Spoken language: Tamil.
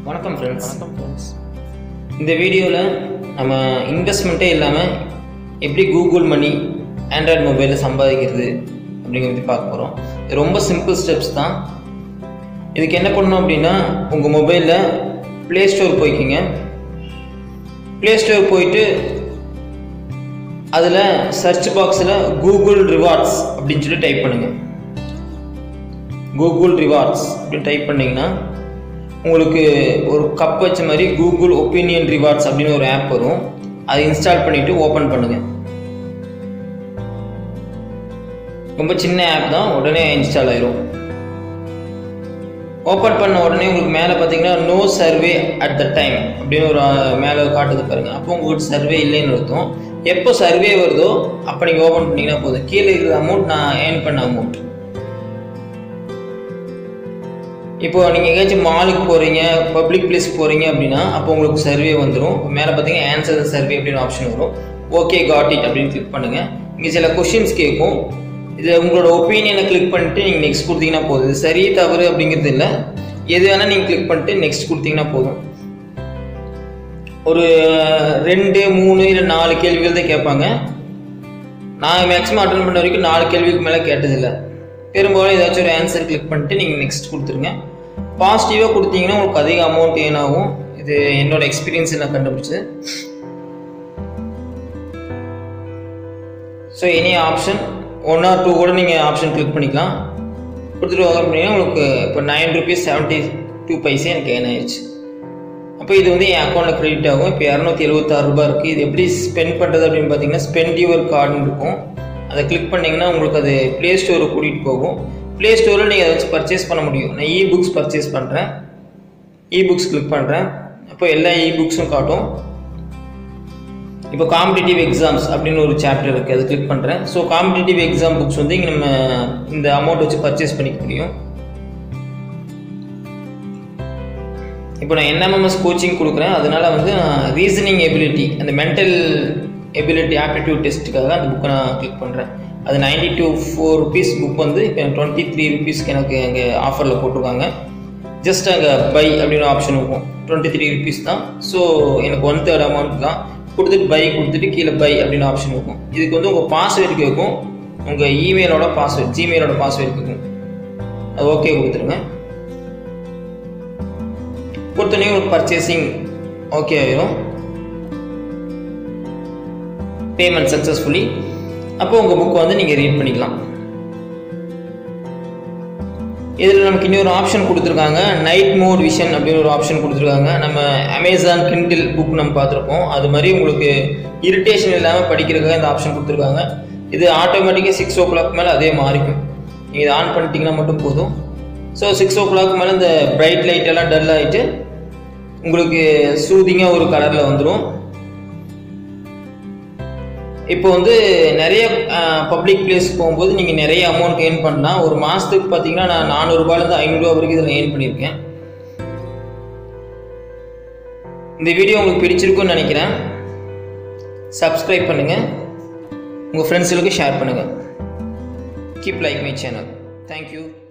வணக்கம் ஃப்ரெண்ட்ஸ் வணக்கம் ஃப்ரெண்ட்ஸ் இந்த வீடியோவில் நம்ம இன்வெஸ்ட்மெண்ட்டே இல்லாமல் எப்படி கூகுள் மணி ஆண்ட்ராய்டு மொபைலில் சம்பாதிக்கிறது அப்படிங்கிறத பற்றி பார்க்க போகிறோம் இது ரொம்ப சிம்பிள் ஸ்டெப்ஸ் தான் இதுக்கு என்ன பண்ணணும் அப்படின்னா உங்கள் மொபைலில் ப்ளே ஸ்டோர் போய்க்கிங்க ப்ளே ஸ்டோர் போயிட்டு அதில் சர்ச் பாக்ஸில் கூகுள் ரிவார்ட்ஸ் அப்படின்னு சொல்லி டைப் பண்ணுங்கள் கூகுள் ரிவார்ட்ஸ் அப்படின்னு டைப் பண்ணிங்கன்னா உங்களுக்கு ஒரு கப் வச்ச மாதிரி கூகுள் ஒப்பீனியன் ரிவார்ட்ஸ் அப்படின்னு ஒரு ஆப் வரும் அதை இன்ஸ்டால் பண்ணிவிட்டு ஓப்பன் பண்ணுங்கள் ரொம்ப சின்ன ஆப் தான் உடனே இன்ஸ்டால் ஆயிரும் ஓப்பன் பண்ண உடனே உங்களுக்கு மேலே பார்த்தீங்கன்னா no survey at the time அப்படின்னு ஒரு அஹ், மேலே காட்டுது பாருங்கள் அப்போ உங்களுக்கு சர்வே இல்லைன்னு அர்த்தம் எப்போ சர்வே வருதோ அப்போ நீங்கள் ஓப்பன் பண்ணிங்கன்னா போதும் கீழே இருக்கிற அமௌண்ட் நான் ஏர்ன் பண்ண அமௌண்ட் இப்போ நீங்கள் எங்கேயாச்சும் மாலுக்கு போகிறீங்க பப்ளிக் பிளேஸ் போகிறீங்க அப்படின்னா அப்போ உங்களுக்கு சர்வே வந்துடும் மேலே பார்த்தீங்கன்னா ஆன்சர் சர்வே அப்படின்னு ஆப்ஷன் வரும் ஓகே காட் இட் அப்படின்னு கிளிக் பண்ணுங்கள் இங்கே சில கொஷின்ஸ் கேட்கும் இதில் உங்களோட ஒப்பீனியனை கிளிக் பண்ணிட்டு நீங்கள் நெக்ஸ்ட் கொடுத்தீங்கன்னா போதும் இது சரி தவறு அப்படிங்கிறது இல்லை எது வேணால் நீங்கள் கிளிக் பண்ணிட்டு நெக்ஸ்ட் கொடுத்தீங்கன்னா போதும் ஒரு ரெண்டு மூணு இல்லை நாலு கேள்விகள் தான் கேட்பாங்க நான் மேக்ஸிமம் அட்டன் பண்ண வரைக்கும் நாலு கேள்விக்கு மேலே கேட்டதில்லை பெரும்பாலும் ஏதாச்சும் ஒரு ஆன்சர் கிளிக் பண்ணிட்டு நீங்கள் நெக்ஸ்ட் கொடுத்துருங்க பாசிட்டிவாக கொடுத்தீங்கன்னா உங்களுக்கு அதிக அமௌண்ட் ஏனாகும் இது என்னோட எக்ஸ்பீரியன்ஸ் நான் கண்டுபிடிச்சது so any option one or two கூட நீங்கள் ஆப்ஷன் கிளிக் பண்ணிக்கலாம் கொடுத்துட்டு ஓகே பண்ணிங்கன்னா உங்களுக்கு இப்போ nine rupees seventy two paise எனக்கு ஏன் ஆயிடுச்சு அப்போ இது வந்து என் அக்கௌண்ட்டில் கிரெடிட் ஆகும் இப்போ இரநூத்தி எழுபத்தாறு ரூபாய் இருக்குது இது எப்படி ஸ்பெண்ட் பண்ணுறது அப்படின்னு பார்த்தீங்கன்னா ஸ்பெண்ட் யுவர் கார்டுன்னு இருக்கும் அதை கிளிக் பண்ணிங்கன்னா உங்களுக்கு அது ப்ளே ஸ்டோருக்கு கூட்டிகிட்டு போகும் ப்ளே ஸ்டோரில் நீங்கள் அதை வச்சு பர்ச்சேஸ் பண்ண முடியும் நான் இ புக்ஸ் பர்ச்சேஸ் பண்ணுறேன் இ புக்ஸ் கிளிக் பண்ணுறேன் அப்போ எல்லா இ புக்ஸும் காட்டும் இப்போ காம்படிட்டிவ் எக்ஸாம்ஸ் அப்படின்னு ஒரு சாப்டர் இருக்குது அது கிளிக் பண்ணுறேன் ஸோ காம்படிட்டிவ் எக்ஸாம் புக்ஸ் வந்து இங்கே நம்ம இந்த அமௌண்ட் வச்சு பர்ச்சேஸ் பண்ணிக்க முடியும் இப்போ நான் என்எம்எம்எஸ் கோச்சிங் கொடுக்குறேன் அதனால வந்து ரீசனிங் எபிலிட்டி அந்த மென்டல் எபிலிட்டி ஆப்டிடியூட் டெஸ்ட்டுக்காக அந்த புக்கை நான் கிளிக் பண்ணுறேன் அது ninety two four rupees book வந்து இப்போ டுவெண்ட்டி த்ரீ ருபீஸ்க்கு எனக்கு அங்கே ஆஃபரில் போட்டிருக்காங்க ஜஸ்ட் அங்கே பை அப்படின்னு ஆப்ஷன் இருக்கும் டுவெண்ட்டி த்ரீ ருபீஸ் தான் ஸோ எனக்கு ஒன் தேர்ட் அமௌண்ட் தான் கொடுத்துட்டு பை கொடுத்துட்டு கீழே பை அப்படின்னு ஆப்ஷன் இருக்கும் இதுக்கு வந்து உங்கள் பாஸ்வேர்டு கேட்கும் உங்கள் இமெயிலோட பாஸ்வேர்டு ஜிமெயிலோட பாஸ்வேர்டு கேட்கும் அது ஓகே கொடுத்துருங்க கொடுத்தோன்னே உங்களுக்கு பர்ச்சேசிங் ஓகே ஆயிரும் பேமெண்ட் சக்ஸஸ்ஃபுல்லி அப்போ உங்கள் புக் வந்து நீங்கள் ரீட் பண்ணிக்கலாம் இதில் நமக்கு இன்னொரு ஆப்ஷன் கொடுத்துருக்காங்க நைட் மோட் விஷன் அப்படின்னு ஒரு ஆப்ஷன் கொடுத்துருக்காங்க நம்ம அமேசான் கிண்டில் புக் நம்ம பார்த்துருப்போம் அது மாதிரி உங்களுக்கு இரிட்டேஷன் இல்லாமல் படிக்கிறதுக்காக இந்த ஆப்ஷன் கொடுத்துருக்காங்க இது ஆட்டோமேட்டிக்காக சிக்ஸ் ஓ கிளாக் மேலே அதே மாறிக்கும் நீங்கள் இதை ஆன் பண்ணிட்டீங்கன்னா மட்டும் போதும் ஸோ சிக்ஸ் ஓ கிளாக் மேலே இந்த பிரைட் லைட் எல்லாம் டல் ஆகிட்டு உங்களுக்கு சூதிங்காக ஒரு கலரில் வந்துடும் இப்போ வந்து நிறைய பப்ளிக் பிளேஸ் போகும்போது நீங்கள் நிறைய அமௌண்ட் ஏர்ன் பண்ணலாம் ஒரு மாதத்துக்கு பார்த்தீங்கன்னா நான் நானூறுரூபாலேருந்து ஐநூறுரூவா வரைக்கும் இதில் ஏர்ன் பண்ணியிருக்கேன் இந்த வீடியோ உங்களுக்கு பிடிச்சிருக்குன்னு நினைக்கிறேன் சப்ஸ்கிரைப் பண்ணுங்கள் உங்கள் ஃப்ரெண்ட்ஸுகளுக்கு ஷேர் பண்ணுங்கள் keep like my channel thank you